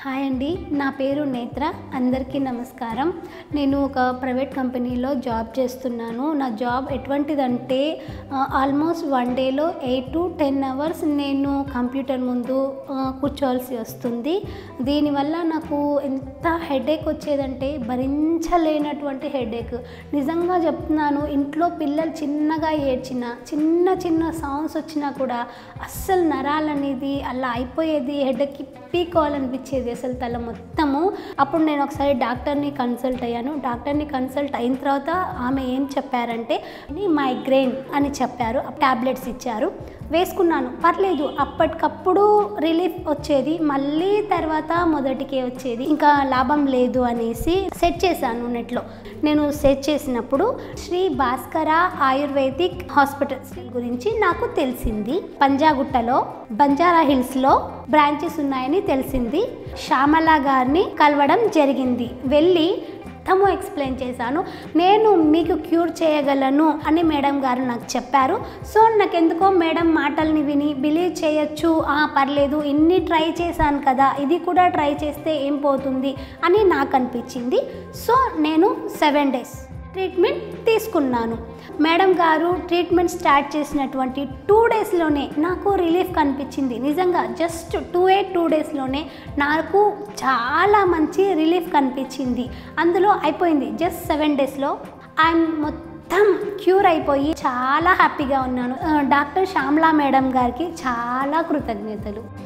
hi అండి నా పేరు నేత్ర అందరికీ నమస్కారం నేను ఒక ప్రైవేట్ కంపెనీలో జాబ్ చేస్తున్నాను నా జాబ్ ఎటువంటిదంటే ఆల్మోస్ట్ వన్ డేలో ఎయిట్ టు టెన్ అవర్స్ నేను కంప్యూటర్ ముందు ఆ, కూర్చోవాల్సి వస్తుంది దీనివల్ల నాకు ఎంత హెడేక్ వచ్చేదంటే భరించలేనటువంటి హెడేక్ నిజంగా చెప్తున్నాను ఇంట్లో పిల్లలు చిన్నగా ఏడ్చిన చిన్న చిన్న సౌండ్స్ వచ్చినా కూడా అస్సలు నరాలనేది అలా అయిపోయేది హెడేక్ పీకోవాలనిపించేది అసలు తల మొత్తము అప్పుడు నేను ఒకసారి డాక్టర్ని కన్సల్ట్ అయ్యాను డాక్టర్ని కన్సల్ట్ అయిన తర్వాత ఆమె ఏం చెప్పారంటే మైగ్రెయిన్ అని చెప్పారు టాబ్లెట్స్ ఇచ్చారు వేసుకున్నాను పర్లేదు అప్పటికప్పుడు రిలీఫ్ వచ్చేది మళ్ళీ తర్వాత మొదటికే వచ్చేది ఇంకా లాభం లేదు అనేసి సెట్ చేశాను నెట్లో నేను సెట్ చేసినప్పుడు శ్రీ భాస్కర ఆయుర్వేదిక్ హాస్పిటల్స్ గురించి నాకు తెలిసింది పంజాగుట్టలో బంజారా హిల్స్లో బ్రాంచెస్ ఉన్నాయని తెలిసింది శ్యామల గారిని కలవడం జరిగింది వెళ్ళి మొత్తము ఎక్స్ప్లెయిన్ చేశాను నేను మీకు క్యూర్ చేయగలను అని మేడం గారు నాకు చెప్పారు సో నాకెందుకో మేడం మాటల్ని విని బిలీవ్ చేయొచ్చు ఆ, పర్లేదు ఇన్ని ట్రై చేశాను కదా ఇది కూడా ట్రై చేస్తే ఏం పోతుంది అని నాకు అనిపించింది సో నేను సెవెన్ డేస్ ట్రీట్మెంట్ తీసుకున్నాను మేడం గారు ట్రీట్మెంట్ స్టార్ట్ చేసినటువంటి టూ డేస్లోనే నాకు రిలీఫ్ కనిపించింది నిజంగా జస్ట్ టూ ఏ టూ డేస్లోనే నాకు చాలా మంచి రిలీఫ్ కనిపించింది అందులో అయిపోయింది జస్ట్ సెవెన్ డేస్లో ఐఎమ్ మొత్తం క్యూర్ అయిపోయి చాలా హ్యాపీగా ఉన్నాను ఆ, డాక్టర్ శ్యామ్లా మేడం గారికి చాలా కృతజ్ఞతలు